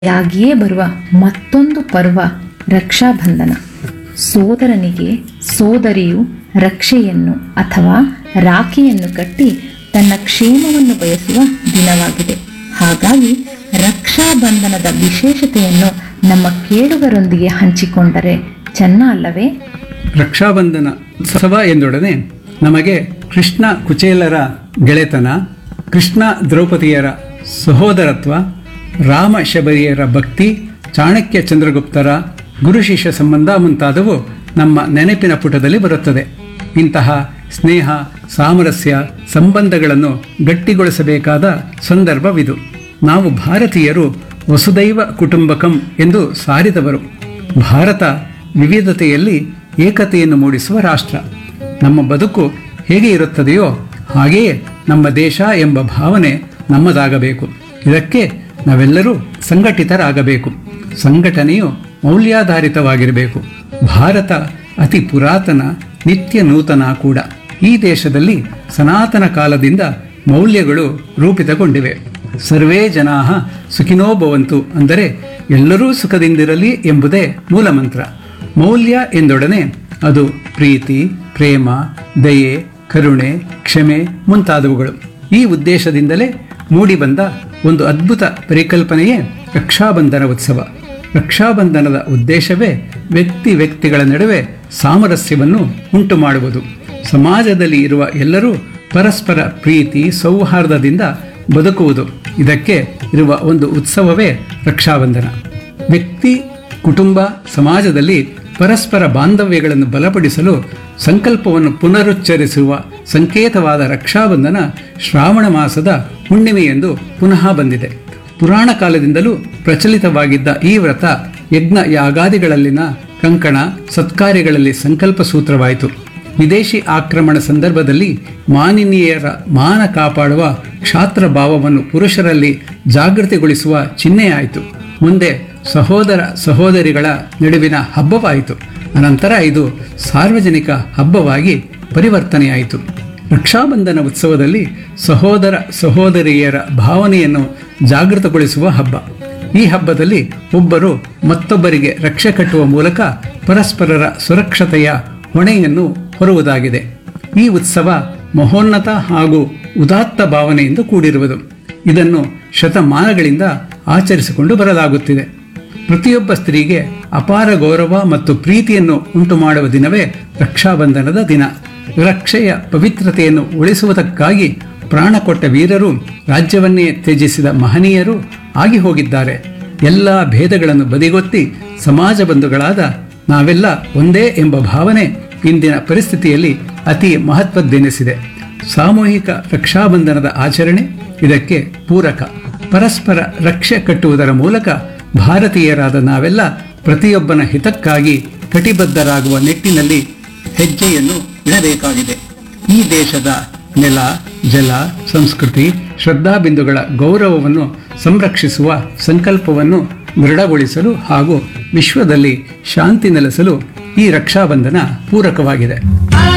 ಯಾಗಿಯೇ ಬರುವ ಮತ್ತೊಂದು ಪರ್ವ ರಕ್ಷಾಬಂಧನ ಸೋದರನಿಗೆ ಸೋದರಿಯು ರಕ್ಷೆಯನ್ನು ಅಥವಾ ರಾಖಿಯನ್ನು ಕಟ್ಟಿ ತನ್ನ ಕ್ಷೇಮವನ್ನು ಬಯಸುವ ದಿನವಾಗಿದೆ ಹಾಗಾಗಿ ರಕ್ಷಾಬಂಧನದ ವಿಶೇಷತೆಯನ್ನು ನಮ್ಮ ಕೇಳುಗರೊಂದಿಗೆ ಹಂಚಿಕೊಂಡರೆ ಚೆನ್ನ ಅಲ್ಲವೇ ರಕ್ಷಾಬಂಧನ ಉತ್ಸವ ಎಂದೊಡನೆ ನಮಗೆ ಕೃಷ್ಣ ಕುಚೇಲರ ಗೆಳೆತನ ಕೃಷ್ಣ ದ್ರೌಪದಿಯರ ಸಹೋದರತ್ವ ರಾಮ ಶಬರಿಯರ ಭಕ್ತಿ ಚಾಣಕ್ಯ ಚಂದ್ರಗುಪ್ತರ ಗುರು ಶಿಷ್ಯ ಸಂಬಂಧ ಮುಂತಾದವು ನಮ್ಮ ನೆನಪಿನ ಪುಟದಲ್ಲಿ ಬರುತ್ತದೆ ಇಂತಹ ಸ್ನೇಹ ಸಾಮರಸ್ಯ ಸಂಬಂಧಗಳನ್ನು ಗಟ್ಟಿಗೊಳಿಸಬೇಕಾದ ಸಂದರ್ಭವಿದು ನಾವು ಭಾರತೀಯರು ವಸುದೈವ ಕುಟುಂಬಕಂ ಎಂದು ಸಾರಿದವರು ಭಾರತ ವಿವಿಧತೆಯಲ್ಲಿ ಏಕತೆಯನ್ನು ಮೂಡಿಸುವ ರಾಷ್ಟ್ರ ನಮ್ಮ ಬದುಕು ಹೇಗೆ ಇರುತ್ತದೆಯೋ ಹಾಗೆಯೇ ನಮ್ಮ ದೇಶ ಎಂಬ ಭಾವನೆ ನಮ್ಮದಾಗಬೇಕು ಇದಕ್ಕೆ ನಾವೆಲ್ಲರೂ ಸಂಘಟಿತರಾಗಬೇಕು ಸಂಘಟನೆಯು ಮೌಲ್ಯಾಧಾರಿತವಾಗಿರಬೇಕು ಭಾರತ ಅತಿ ಪುರಾತನ ನಿತ್ಯ ನೂತನ ಕೂಡ ಈ ದೇಶದಲ್ಲಿ ಸನಾತನ ಕಾಲದಿಂದ ಮೌಲ್ಯಗಳು ರೂಪಿತಗೊಂಡಿವೆ ಸರ್ವೇ ಜನಾ ಸುಖಿನೋ ಭವಂತು ಅಂದರೆ ಎಲ್ಲರೂ ಸುಖದಿಂದಿರಲಿ ಎಂಬುದೇ ಮೂಲಮಂತ್ರ ಮೌಲ್ಯ ಎಂದೊಡನೆ ಅದು ಪ್ರೀತಿ ಪ್ರೇಮ ದಯೆ ಕರುಣೆ ಕ್ಷಮೆ ಮುಂತಾದವುಗಳು ಈ ಉದ್ದೇಶದಿಂದಲೇ ಮೂಡಿಬಂದ ಒಂದು ಅದ್ಭುತ ಪರಿಕಲ್ಪನೆಯೇ ರಕ್ಷಾಬಂಧನ ಉತ್ಸವ ರಕ್ಷಾಬಂಧನದ ಉದ್ದೇಶವೇ ವ್ಯಕ್ತಿ ವ್ಯಕ್ತಿಗಳ ನಡುವೆ ಸಾಮರಸ್ಯವನ್ನು ಉಂಟು ಮಾಡುವುದು ಸಮಾಜದಲ್ಲಿ ಇರುವ ಎಲ್ಲರೂ ಪರಸ್ಪರ ಪ್ರೀತಿ ಸೌಹಾರ್ದದಿಂದ ಬದುಕುವುದು ಇದಕ್ಕೆ ಇರುವ ಒಂದು ಉತ್ಸವವೇ ರಕ್ಷಾಬಂಧನ ವ್ಯಕ್ತಿ ಕುಟುಂಬ ಸಮಾಜದಲ್ಲಿ ಪರಸ್ಪರ ಬಾಂಧವ್ಯಗಳನ್ನು ಬಲಪಡಿಸಲು ಸಂಕಲ್ಪವನ್ನು ಪುನರುಚ್ಚರಿಸುವ ಸಂಕೇತವಾದ ರಕ್ಷಾಬಂಧನ ಶ್ರಾವಣ ಮಾಸದ ಹುಣ್ಣಿಮೆ ಎಂದು ಪುನಃ ಬಂದಿದೆ ಪುರಾಣ ಕಾಲದಿಂದಲೂ ಪ್ರಚಲಿತವಾಗಿದ್ದ ಈ ವ್ರತ ಯಜ್ಞ ಯಾಗಾದಿಗಳಲ್ಲಿನ ಕಂಕಣ ಸತ್ಕಾರ್ಯಗಳಲ್ಲಿ ಸಂಕಲ್ಪ ಸೂತ್ರವಾಯಿತು ವಿದೇಶಿ ಆಕ್ರಮಣ ಸಂದರ್ಭದಲ್ಲಿ ಮಾನಿನೀಯರ ಮಾನ ಕಾಪಾಡುವ ಕ್ಷಾತ್ರ ಭಾವವನ್ನು ಪುರುಷರಲ್ಲಿ ಜಾಗೃತಿಗೊಳಿಸುವ ಚಿಹ್ನೆಯಾಯಿತು ಮುಂದೆ ಸಹೋದರ ಸಹೋದರಿಗಳ ನಡುವಿನ ಹಬ್ಬವಾಯಿತು ಅನಂತರ ಇದು ಸಾರ್ವಜನಿಕ ಹಬ್ಬವಾಗಿ ಪರಿವರ್ತನೆಯಾಯಿತು ರಕ್ಷಾಬಂಧನ ಉತ್ಸವದಲ್ಲಿ ಸಹೋದರ ಸಹೋದರಿಯರ ಭಾವನೆಯನ್ನು ಜಾಗೃತಗೊಳಿಸುವ ಹಬ್ಬ ಈ ಹಬ್ಬದಲ್ಲಿ ಒಬ್ಬರು ಮತ್ತೊಬ್ಬರಿಗೆ ರಕ್ಷೆ ಕಟ್ಟುವ ಮೂಲಕ ಪರಸ್ಪರರ ಸುರಕ್ಷತೆಯ ಹೊಣೆಯನ್ನು ಹೊರುವುದಾಗಿದೆ ಈ ಉತ್ಸವ ಮಹೋನ್ನತ ಹಾಗೂ ಉದಾತ್ತ ಭಾವನೆಯಿಂದ ಕೂಡಿರುವುದು ಇದನ್ನು ಶತಮಾನಗಳಿಂದ ಆಚರಿಸಿಕೊಂಡು ಬರಲಾಗುತ್ತಿದೆ ಪ್ರತಿಯೊಬ್ಬ ಸ್ತ್ರೀಗೆ ಅಪಾರ ಗೌರವ ಮತ್ತು ಪ್ರೀತಿಯನ್ನು ಉಂಟು ಮಾಡುವ ದಿನವೇ ರಕ್ಷಾಬಂಧನದ ದಿನ ರಕ್ಷೆಯ ಪವಿತ್ರತೆಯನ್ನು ಉಳಿಸುವುದಕ್ಕಾಗಿ ಪ್ರಾಣ ಕೊಟ್ಟ ವೀರರು ರಾಜ್ಯವನ್ನೇ ತ್ಯಜಿಸಿದ ಮಹನೀಯರು ಆಗಿ ಹೋಗಿದ್ದಾರೆ ಎಲ್ಲ ಭೇದಗಳನ್ನು ಬದಿಗೊತ್ತಿ ಸಮಾಜ ಬಂಧುಗಳಾದ ನಾವೆಲ್ಲ ಒಂದೇ ಎಂಬ ಭಾವನೆ ಇಂದಿನ ಪರಿಸ್ಥಿತಿಯಲ್ಲಿ ಅತಿ ಮಹತ್ವದ್ದೆನಿಸಿದೆ ಸಾಮೂಹಿಕ ರಕ್ಷಾಬಂಧನದ ಆಚರಣೆ ಇದಕ್ಕೆ ಪೂರಕ ಪರಸ್ಪರ ರಕ್ಷೆ ಕಟ್ಟುವುದರ ಮೂಲಕ ಭಾರತೀಯರಾದ ನಾವೆಲ್ಲ ಪ್ರತಿಯೊಬ್ಬನ ಹಿತಕ್ಕಾಗಿ ಕಟಿಬದ್ಧರಾಗುವ ನಿಟ್ಟಿನಲ್ಲಿ ಹೆಜ್ಜೆಯನ್ನು ಇಡಬೇಕಾಗಿದೆ ಈ ದೇಶದ ನೆಲ ಜಲ ಸಂಸ್ಕೃತಿ ಶ್ರದ್ಧಾಬಿಂದುಗಳ ಗೌರವವನ್ನು ಸಂರಕ್ಷಿಸುವ ಸಂಕಲ್ಪವನ್ನು ದೃಢಗೊಳಿಸಲು ಹಾಗೂ ವಿಶ್ವದಲ್ಲಿ ಶಾಂತಿ ನೆಲೆಸಲು ಈ ರಕ್ಷಾಬಂಧನ ಪೂರಕವಾಗಿದೆ